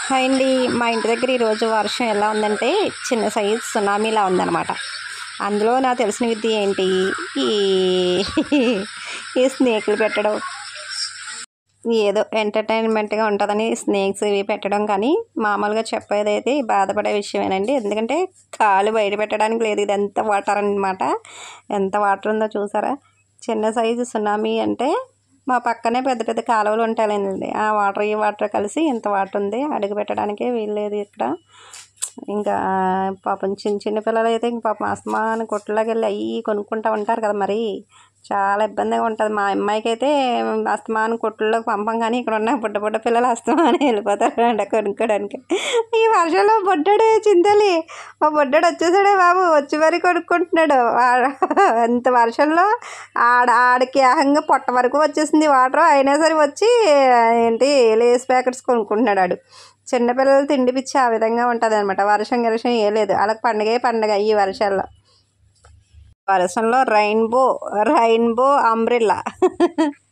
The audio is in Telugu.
హాయ్ అండి మా ఇంటి దగ్గర ఈరోజు వర్షం ఎలా ఉందంటే చిన్న సైజ్ సునామీలా ఉందన్నమాట అందులో నాకు తెలిసిన విద్య ఏంటి ఈ ఈ స్నేకులు పెట్టడం ఏదో ఎంటర్టైన్మెంట్గా ఉంటుందని స్నేక్స్ ఇవి పెట్టడం కానీ మామూలుగా చెప్పేది అయితే బాధపడే విషయమేనండి ఎందుకంటే కాలు బయట పెట్టడానికి లేదు ఇది ఎంత వాటర్ అనమాట ఎంత వాటర్ ఉందో చూసారా చిన్న సైజు సునామీ అంటే మా పక్కనే పెద్ద పెద్ద కాలువలు ఉంటాయండి ఆ వాటర్ ఈ వాటర్ కలిసి ఇంత వాటర్ ఉంది అడుగు పెట్టడానికే వీల్లేదు ఇక్కడ ఇంకా పాపం చిన్న చిన్న పిల్లలు అయితే ఇంక పాపం అస్తమాన కొట్టులోకి వెళ్ళి అవి కొనుక్కుంటూ ఉంటారు కదా మరి చాలా ఇబ్బందిగా ఉంటుంది మా అమ్మాయికి అయితే అస్తమానం కొట్టుల్లోకి పంపం కానీ ఇక్కడ ఉన్న బుడ్డ బుడ్డ పిల్లలు అస్తమానం వెళ్ళిపోతారు అంట కొనుక్కోడానికి ఈ వర్షంలో బొడ్డాడు చింతలి మా బొడ్డాడు వచ్చేసాడే బాబు వచ్చి మరీ కొనుక్కుంటున్నాడు వా- అంత వర్షంలో ఆడ ఆడికి ఏకంగా పొట్ట వరకు వచ్చేసింది వాటర్ అయినా సరే వచ్చి ఏంటి లేస్ ప్యాకెట్స్ కొనుక్కుంటున్నాడు ఆడు చిన్నపిల్లలు తిండి పిచ్చి ఆ విధంగా ఉంటుంది అనమాట వర్షం గిరషం ఏ లేదు వాళ్ళకి పండగే పండగ ఈ వర్షాల్లో వర్షంలో రైన్బో రైన్బో అంబ్రిల్లా